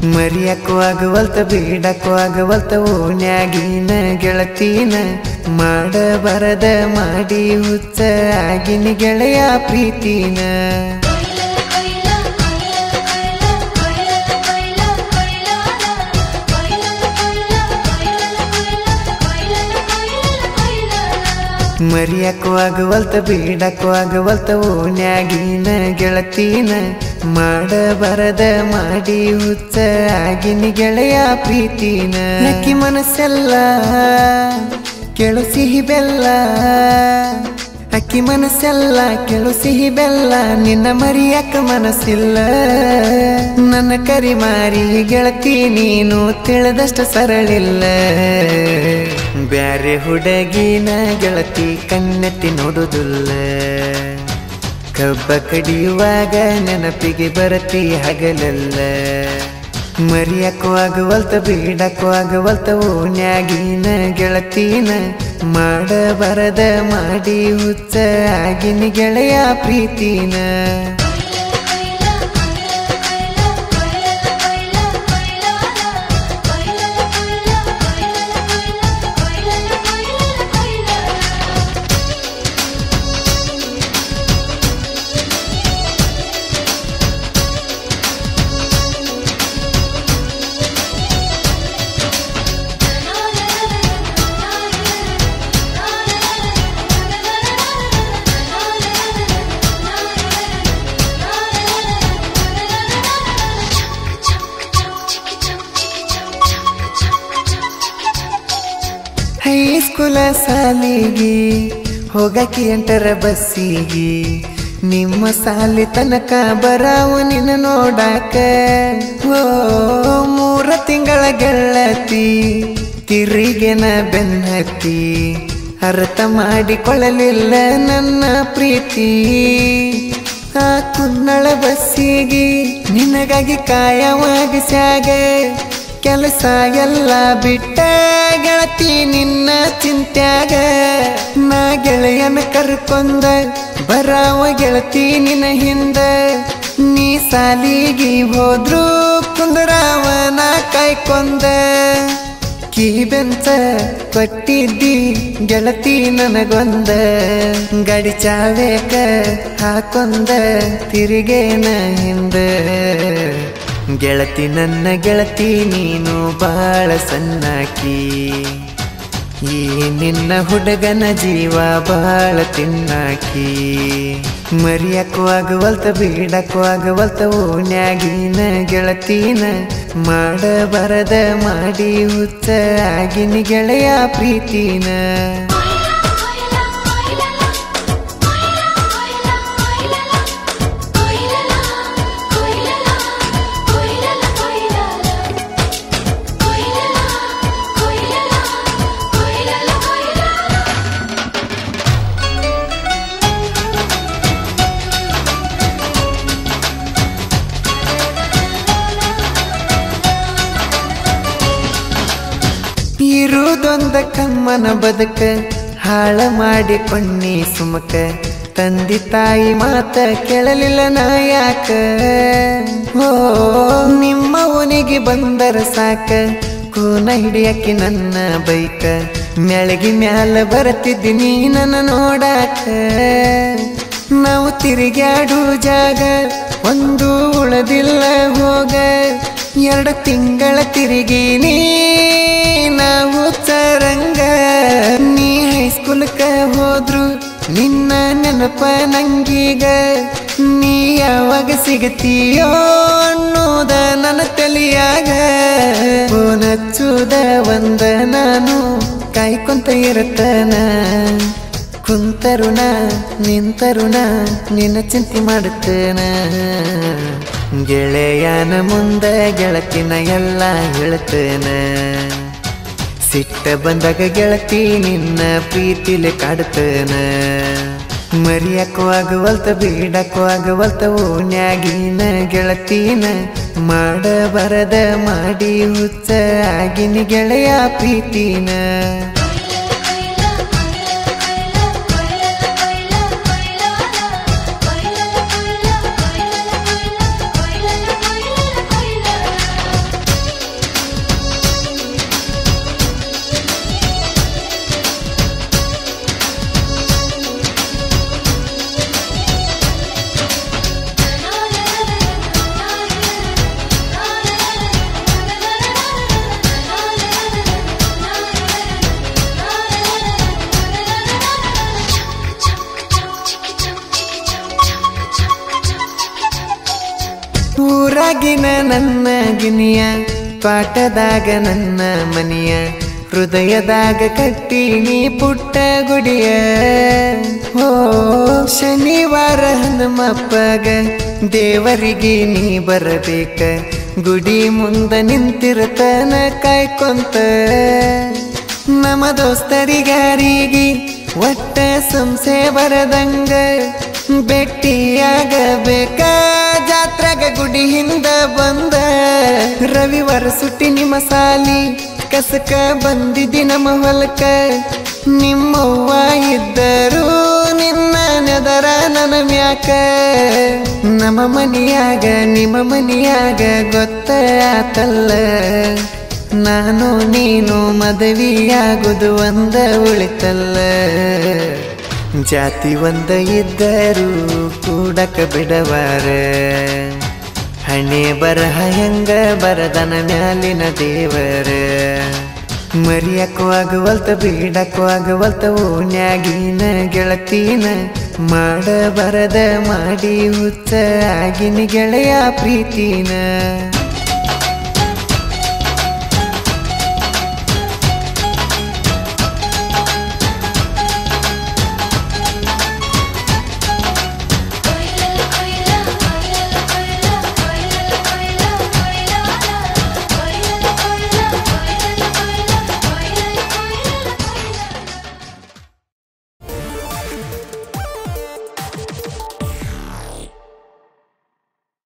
ಮರಿಯಕ್ಕೂ ಆಗವಲ್ತ ಬೀಡಕ್ಕೂ ಆಗವಲ್ತ ಓಣ್ಯಾಗಿನ ಗೆಳತೀನ ಮಾಡಬರದ ಮಾಡಿ ಹುಚ್ಚ ಆಗಿನ ಗೆಳೆಯ ಪ್ರೀತಿನ ಮರಿಯಕ್ಕೂ ಆಗವಲ್ತ ಬೀಡಕ್ಕೂ ಆಗವಲ್ತ ಓಣ್ಯಾಗಿನ ಗೆಳತೀನ ಮಾಡಬರದ ಮಾಡಿ ಹುಚ್ಚ ಆಗಿನ ಗೆಳೆಯ ಪ್ರೀತಿನ ನಕ್ಕಿ ಮನಸ್ಸೆಲ್ಲ ಕೆಳು ಸಿಹಿ ಬೆಲ್ಲ ಅಕ್ಕಿ ಮನಸ್ಸೆಲ್ಲ ಕೆಳು ಸಿಹಿ ಬೆಲ್ಲ ನಿನ್ನ ಮರಿಯಕ್ಕ ಮನಸ್ಸಿಲ್ಲ ನನ್ನ ಕರಿ ಮಾರಿ ಗೆಳತಿ ನೀನು ತಿಳಿದಷ್ಟು ಸರಳಿಲ್ಲ ಬ್ಯಾರೆ ಹುಡುಗಿನ ಗೆಳತಿ ಕಣ್ಣೆತ್ತಿ ನೋಡುದಿಲ್ಲ ಕಬ್ಬ ಕಡಿಯುವಾಗ ನೆನಪಿಗೆ ಬರತಿ ಹಗಲಲ್ಲ ಮರಿಯಕ್ಕೂ ಆಗವಲ್ತ ಬೀಡಕ್ಕೂ ಆಗವಲ್ತ ಓಣ್ಯಾಗಿನ ಗೆಳತೀನ ಮಾಡಬರದ ಮಾಡಿ ಹುಚ್ಚ ಆಗಿನ ಗೆಳೆಯ ಪ್ರೀತಿನ ಹೈಸ್ಕೂಲ ಸಾಲಿಗೆ ಹೋಗಕ್ಕೆ ಎಂಟರ ಬಸ್ಸಿಗೆ ನಿಮ್ಮ ಸಾಲಿ ತನಕ ಬರಾವು ನಿನ್ನ ನೋಡಾಕ ಓ ಮೂರ ತಿಂಗಳ ಗೆಳತಿ ತಿರಿಗೆನ ಬೆನ್ನತ್ತಿ ಅರ್ಥ ಮಾಡಿಕೊಳ್ಳಲಿಲ್ಲ ನನ್ನ ಪ್ರೀತಿ ಆ ಕುನ್ನಳ ಬಸ್ಸಿಗೆ ನಿನಗಾಗಿ ಕಾಯವಾಗಿಸ್ಯಾಗ ಕೆಲಸ ಎಲ್ಲ ಬಿಟ್ಟ ಗೆಳತಿ ನಿನ್ನ ಚಿಂತ್ಯಾಗ ನಾ ಗೆಳೆಯನ ಕರ್ಕೊಂಡ ಬರಾವ ಗೆಳತಿ ನಿನ್ನ ಹಿಂದ ನೀ ಸಾಲಿಗೆ ಹೋದ್ರು ಕುಂದರಾವನ ಕಾಯ್ಕೊಂದ ಕೀ ಬೆಂಚ ಕೊಟ್ಟಿದ್ದಿ ಗೆಳತಿ ನನಗೊಂದ ಗಡಿ ಚಾವೇಕ ಹಾಕೊಂದ ತಿರುಗೇನ ಹಿಂದ ಗೆಳತಿ ನನ್ನ ಗೆಳತಿ ನೀನು ಬಾಳ ಸಣ್ಣಾಕಿ ಈ ನಿನ್ನ ಹುಡುಗನ ಜೀವ ಬಾಳ ತಿನ್ನಾಕಿ ಮರಿಯಕ್ಕೂ ಆಗವಲ್ತ ಬೀಡಕ್ಕೂ ಆಗವಲ್ತ ಓಣ್ಯಾಗಿನ ಗೆಳತೀನ ಮಾಡಬರದ ಮಾಡಿ ಹುಚ್ಚ ಆಗಿನ ಗೆಳೆಯ ಪ್ರೀತಿನ ಇರುವುದೊಂದ ಕಮ್ಮನ ಬದುಕ ಹಾಳ ಮಾಡಿ ಪಣ್ಣಿ ಸುಮಕ ತಂದಿ ತಾಯಿ ಮಾತ ಕೇಳಲಿಲ್ಲ ನಾ ಯಾಕ ಓ ನಿಮ್ಮ ಓನಿಗೆ ಬಂದರ ಸಾಕ ಕೂನ ಹಿಡಿಯಕ್ಕೆ ನನ್ನ ಬೈಕ ಮ್ಯಾಳಗಿ ಮ್ಯಾಲ ಬರತಿದ್ದೀನಿ ನನ್ನ ನೋಡಾಕ ನಾವು ತಿರುಗಾಡು ಜಾಗ ಒಂದು ಉಳದಿಲ್ಲ ಹೋಗ ಎರಡು ತಿಂಗಳ ತಿರುಗೀನಿ ನಾವು ಚರಂಗ ನೀ ಹೈಸ್ಕೂಲ್ಕ ಹೋದ್ರು ನಿನ್ನ ನೆನಪ ನಂಗೀಗ ನೀ ಯಾವಾಗ ಸಿಗತೀಯೋ ಅನ್ನೋದ ನನ್ನ ತಲಿಯಾಗ ಫೋನ್ ಹಚ್ಚುದ ಒಂದ ನಾನು ಕಾಯ್ಕೊಂತ ಇರತನ ಕುಂತರುಣ ನಿಂತರುಣ ನಿನ್ನ ಚಿಂತೆ ಮಾಡುತ್ತೇನ ಗೆಳೆಯನ ಮುಂದೆ ಗೆಳತಿನ ಎಲ್ಲ ಹೇಳ್ತೇನ ಸಿಟ್ಟ ಬಂದಾಗ ಗೆಳತಿ ನಿನ್ನ ಪ್ರೀತಿಲೆ ಕಾಡ್ತೇನ ಮರಿಯಕ್ಕೂ ಆಗವಲ್ತ ಬೀಡಕ್ಕೂ ಆಗವಲ್ತ ಓಣ್ಯಾಗಿನ ಗೆಳತೀನ ಮಾಡಬರದ ಮಾಡಿ ಹುಚ್ಚ ಆಗಿನ ಗೆಳೆಯ ಪ್ರೀತಿನ ಒಳಗಿನ ನನ್ನ ಗಿನಿಯ ಪಾಠದಾಗ ನನ್ನ ಮನಿಯ ಹೃದಯದಾಗ ಕಟ್ಟಿನಿ ಪುಟ್ಟ ಗುಡಿಯ ಓ ಶನಿವಾರ ಹನುಮಪ್ಪಗ ದೇವರಿಗೆ ನೀ ಬರಬೇಕ ಗುಡಿ ಮುಂದ ನಿಂತಿರ್ತನ ಕಾಯ್ಕೊಂತ ನಮ್ಮ ದೋಸ್ತರಿಗಾರಿಗೆ ಒಟ್ಟ ಸಂಸೆ ಬರದಂಗ ಭೇಟಿಯಾಗಬೇಕ ಜಾತ್ರೆಗ ಗುಡಿ ಹಿಂದ ಬಂದ ರವಿವಾರ ಸುಟ್ಟಿ ನಿಮ್ಮ ಸಾಲಿ ಕಸಕ ಬಂದಿದ್ದಿ ನಮ್ಮ ಹೊಲಕ ನಿಮ್ಮವ್ವ ಇದ್ದರು ನಿನ್ನ ನೆದರ ನನ್ನ ಮ್ಯಾಕ ನಮ್ಮ ಮನಿಯಾಗ ನಿಮ್ಮ ಮನಿಯಾಗ ಗೊತ್ತ ಆತಲ್ಲ ನಾನು ನೀನು ಮದವಿಯಾಗುದು ಒಂದ ಉಳಿತಲ್ಲ ಜಾತಿ ಒಂದ ಇದ್ದರೂ ಕೂಡಕ ಬಿಡವಾರ ಹಣೆ ಬರಹ ಹೆಂಗ ಬರದನ ಮ್ಯಾಲಿನ ದೇವರ ಮರಿಯಕ್ಕೂ ಆಗವಲ್ತ ಬೀಡಕ್ಕೂ ಆಗವಲ್ತ ಓಣ್ಯಾಗಿನ ಗೆಳತೀನ ಮಾಡ ಬರದ ಮಾಡಿ ಹುಚ್ಚ ಆಗಿನ ಗೆಳೆಯ ಪ್ರೀತಿನ